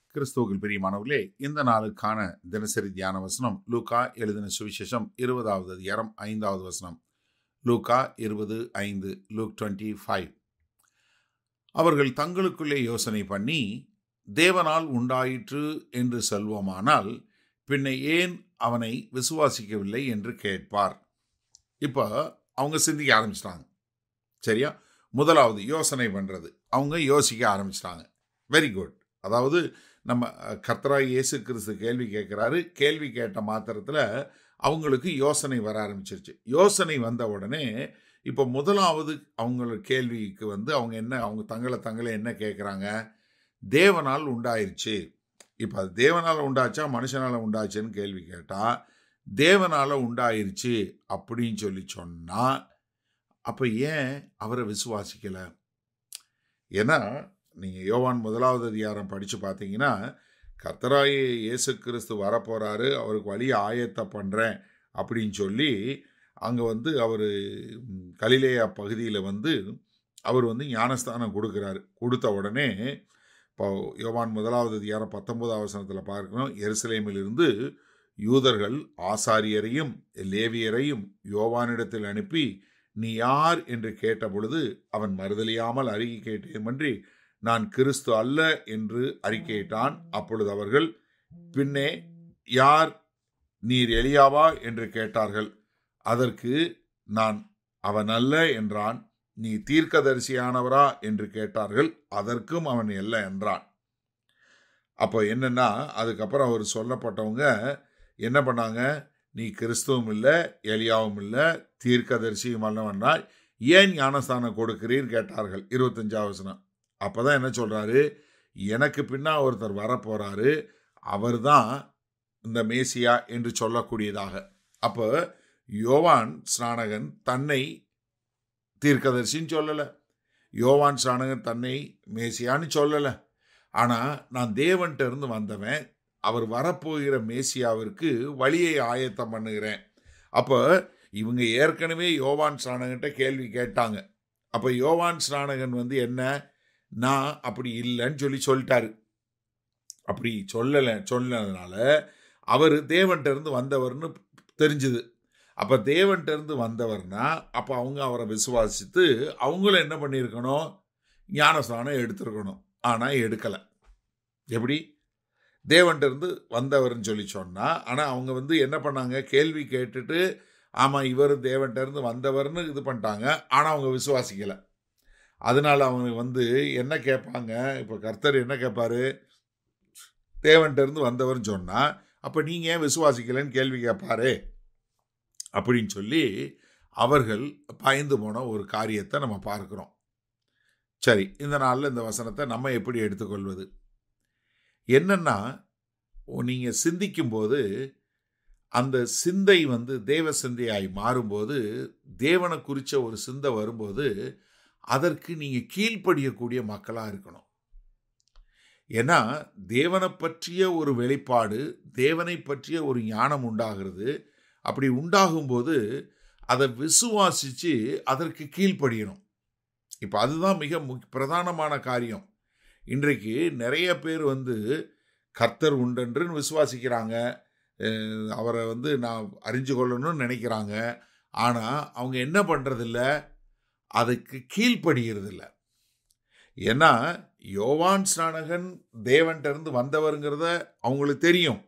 கிறிஸ்துவுக்குள் பிரியமானவர்களே இந்த நாளுக்கான தினசரி தியான வசனம் லூகா எழுதின சுவிசேஷம் இருபதாவது அதிகாரம் ஐந்தாவது வசனம் லூகா இருபது ஐந்து லூக் டுவெண்ட்டி ஃபைவ் அவர்கள் தங்களுக்குள்ளே யோசனை பண்ணி தேவனால் உண்டாயிற்று என்று சொல்வோமானால் பின்ன ஏன் அவனை விசுவாசிக்கவில்லை என்று கேட்பார் இப்போ அவங்க சிந்திக்க ஆரம்பிச்சிட்டாங்க சரியா முதலாவது யோசனை பண்ணுறது அவங்க யோசிக்க ஆரம்பிச்சிட்டாங்க வெரி குட் அதாவது நம்ம கர்த்தராய் இயேசு கிறிஸ்து கேள்வி கேட்குறாரு கேள்வி கேட்ட மாத்திரத்தில் அவங்களுக்கு யோசனை வர ஆரம்பிச்சிருச்சு யோசனை வந்த உடனே இப்போ முதலாவது அவங்கள கேள்விக்கு வந்து அவங்க என்ன அவங்க தங்களை தங்களை என்ன கேட்குறாங்க தேவனால் உண்டாயிருச்சு இப்போ அது தேவனால் உண்டாச்சா மனுஷனால் உண்டாச்சுன்னு கேள்வி கேட்டால் தேவனால் உண்டாயிருச்சு அப்படின்னு சொல்லி சொன்னால் அப்போ ஏன் அவரை விசுவாசிக்கலை ஏன்னா நீங்கள் யோவான் முதலாவது அதிகாரம் படித்து பார்த்தீங்கன்னா கர்த்தராய இயேசு கிறிஸ்து வரப்போகிறாரு அவருக்கு வழியை ஆயத்த பண்ணுறேன் அப்படின்னு சொல்லி அங்கே வந்து அவர் கலிலேயா பகுதியில் வந்து அவர் வந்து ஞானஸ்தானம் கொடுக்குறாரு கொடுத்த உடனே இப்போ யோவான் முதலாவது அதிகாரம் பத்தொன்பதாவது வசனத்தில் பார்க்கணும் எருசலேமிலிருந்து யூதர்கள் ஆசாரியரையும் லேவியரையும் யோவானிடத்தில் அனுப்பி நீ யார் என்று கேட்டபொழுது அவன் மறுதலியாமல் அறிக்கை கேட்டேமன்றி நான் கிறிஸ்து அல்ல என்று அறிக்கையிட்டான் அப்பொழுது அவர்கள் பின்னே யார் நீர் எலியாவா என்று கேட்டார்கள் அதற்கு நான் அவன் அல்ல என்றான் நீ தீர்க்கதரிசியானவரா என்று கேட்டார்கள் அதற்கும் அவன் அல்ல என்றான் அப்போ என்னன்னா அதுக்கப்புறம் அவர் சொல்லப்பட்டவங்க என்ன பண்ணாங்க நீ கிறிஸ்துவும் இல்லை எலியாவும் இல்லை தீர்க்கதரிசியும் அல்லவன்னா ஏன் ஞானஸ்தானம் கொடுக்கிறீர் கேட்டார்கள் இருபத்தஞ்சாவது வசனம் அப்போ தான் என்ன சொல்கிறாரு எனக்கு பின்னா ஒருத்தர் வரப்போகிறாரு அவர் தான் இந்த மேசியா என்று சொல்லக்கூடியதாக அப்போ யோவான் ஸ்நானகன் தன்னை தீர்க்கதரிசின்னு சொல்லலை யோவான் ஸ்நானகன் தன்னை மேசியான்னு சொல்லலை ஆனால் நான் தேவன்கிட்ட இருந்து வந்தவன் அவர் வரப்போகிற மேசியாவிற்கு வழியை ஆயத்தம் பண்ணுகிறேன் அப்போ இவங்க ஏற்கனவே யோவான் ஸ்நானகன்ட்ட கேள்வி கேட்டாங்க அப்போ யோவான் ஸ்நானகன் வந்து என்ன நான் அப்படி இல்லைன்னு சொல்லி சொல்லிட்டாரு அப்படி சொல்லலை சொன்னதுனால அவர் தேவன்கிட்ட இருந்து வந்தவர்னு தெரிஞ்சுது அப்போ தேவன்கிட்ட இருந்து வந்தவர்னா அப்போ அவங்க அவரை விசுவாசித்து அவங்களும் என்ன பண்ணியிருக்கணும் ஞானஸ்தானம் எடுத்திருக்கணும் ஆனால் எடுக்கலை எப்படி தேவன்கிட்ட இருந்து வந்தவர்னு சொல்லி சொன்னால் ஆனால் அவங்க வந்து என்ன பண்ணாங்க கேள்வி கேட்டுட்டு ஆமாம் இவர் தேவன்கிட்ட இருந்து வந்தவர்னு இது பண்ணிட்டாங்க ஆனால் அவங்க விசுவாசிக்கலை அதனால் அவங்க வந்து என்ன கேட்பாங்க இப்போ கர்த்தர் என்ன கேட்பாரு தேவன்கிட்ட இருந்து வந்தவர்னு சொன்னால் அப்போ நீங்கள் ஏன் விசுவாசிக்கலைன்னு கேள்வி கேட்பாரு அப்படின்னு சொல்லி அவர்கள் பயந்து போன ஒரு காரியத்தை நம்ம பார்க்குறோம் சரி இந்த நாளில் இந்த வசனத்தை நம்ம எப்படி எடுத்துக்கொள்வது என்னன்னா நீங்கள் சிந்திக்கும்போது அந்த சிந்தை வந்து தேவ சிந்தையாய் மாறும்போது தேவனை குறித்த ஒரு சிந்தை வரும்போது அதற்கு நீங்கள் கீழ்ப்படியக்கூடிய மக்களாக இருக்கணும் ஏன்னா தேவனை பற்றிய ஒரு வெளிப்பாடு தேவனை பற்றிய ஒரு ஞானம் உண்டாகிறது அப்படி உண்டாகும்போது அதை விசுவாசித்து அதற்கு கீழ்ப்படியணும் இப்போ அதுதான் மிக முக் பிரதானமான காரியம் இன்றைக்கு நிறைய பேர் வந்து கர்த்தர் உண்டென்றுன்னு விசுவாசிக்கிறாங்க அவரை வந்து நான் அறிஞ்சு கொள்ளணும்னு நினைக்கிறாங்க ஆனால் அவங்க என்ன பண்ணுறதில்ல அதுக்கு கீழ்ப்படுகிறதில்ல ஏன்னா யோவான் ஸ்நானகன் தேவன்கிட்ட வந்தவருங்கிறத அவங்களுக்கு தெரியும்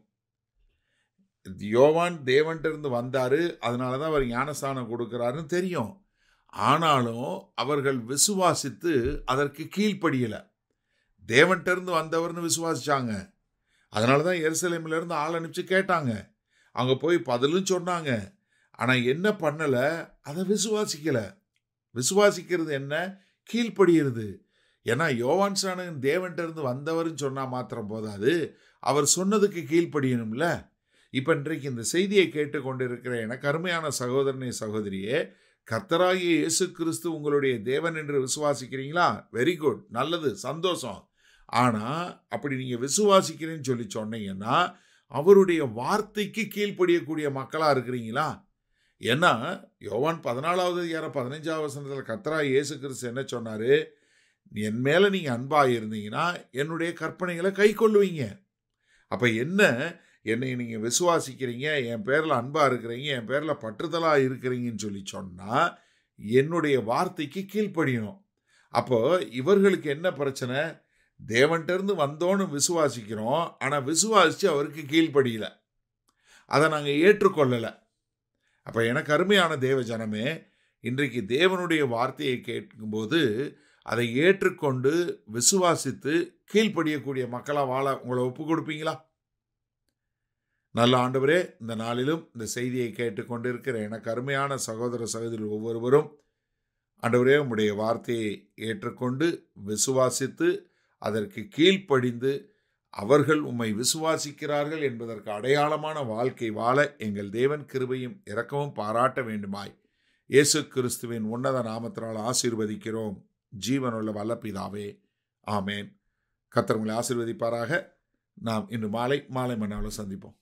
யோவான் தேவன்கிட்ட இருந்து வந்தார் அதனால தான் அவர் ஞானஸ்தானம் கொடுக்குறாருன்னு தெரியும் ஆனாலும் அவர்கள் விசுவாசித்து அதற்கு கீழ்ப்படியலை தேவன்கிட்ட இருந்து வந்தவர்னு விசுவாசிச்சாங்க அதனால தான் எருசலேமிலேருந்து ஆள் அனுப்பிச்சு கேட்டாங்க அங்கே போய் பதிலும் சொன்னாங்க ஆனால் என்ன பண்ணலை அதை விசுவாசிக்கலை விசுவாசிக்கிறது என்ன கீழ்ப்படுகிறது ஏன்னா யோவான் சாணகன் தேவன்கிட்ட இருந்து வந்தவர்னு சொன்னால் மாத்திரம் போதாது அவர் சொன்னதுக்கு கீழ்ப்படியணும்ல இப்போ இன்றைக்கு இந்த செய்தியை கேட்டுக்கொண்டிருக்கிற எனக்கு அருமையான சகோதரனே சகோதரியே கர்த்தராகிய இயேசு கிறிஸ்து உங்களுடைய தேவன் என்று விசுவாசிக்கிறீங்களா வெரி குட் நல்லது சந்தோஷம் ஆனால் அப்படி நீங்கள் விசுவாசிக்கிறேன்னு சொல்லி சொன்னீங்கன்னா அவருடைய வார்த்தைக்கு கீழ்ப்படியக்கூடிய மக்களாக இருக்கிறீங்களா ஏன்னா யோவான் பதினாலாவது யார பதினஞ்சாவது வசனத்தில் கத்தரா இயேசு கிறிஸ்து என்ன சொன்னார் என் மேலே நீங்கள் அன்பாக இருந்தீங்கன்னா என்னுடைய கற்பனைகளை கை கொள்ளுவீங்க அப்போ என்ன என்னை நீங்கள் விசுவாசிக்கிறீங்க என் பேரில் அன்பாக இருக்கிறீங்க என் பேரில் பற்றுதலாக இருக்கிறீங்கன்னு சொல்லி சொன்னால் என்னுடைய வார்த்தைக்கு கீழ்ப்படியணும் அப்போ இவர்களுக்கு என்ன பிரச்சனை தேவன்கிட்டருந்து வந்தோன்னு விசுவாசிக்கிறோம் ஆனால் விசுவாசித்து அவருக்கு கீழ்ப்படியல அதை நாங்கள் ஏற்றுக்கொள்ளலை அப்போ எனக்கு அருமையான தேவ ஜனமே இன்றைக்கு தேவனுடைய வார்த்தையை கேட்கும்போது அதை ஏற்றுக்கொண்டு விசுவாசித்து கீழ்ப்படியக்கூடிய மக்களாக வாழ உங்களை ஒப்பு கொடுப்பீங்களா நல்ல ஆண்டவரே இந்த நாளிலும் இந்த செய்தியை கேட்டுக்கொண்டிருக்கிற எனக்கு அருமையான சகோதர சகோதரி ஒவ்வொருவரும் ஆண்டவரே உம்முடைய வார்த்தையை ஏற்றுக்கொண்டு விசுவாசித்து அதற்கு கீழ்ப்படிந்து அவர்கள் உம்மை விசுவாசிக்கிறார்கள் என்பதற்கு அடையாளமான வாழ்க்கை வாழ எங்கள் தேவன் கிருபையும் இரக்கமும் பாராட்ட வேண்டுமாய் இயேசு கிறிஸ்துவின் உன்னத நாமத்தினால் ஆசீர்வதிக்கிறோம் ஜீவனுள்ள வல்ல பிதாவே ஆமேன் கத்தர் உங்களை ஆசீர்வதிப்பாராக நாம் இன்று மாலை மாலை மன்னாவில் சந்திப்போம்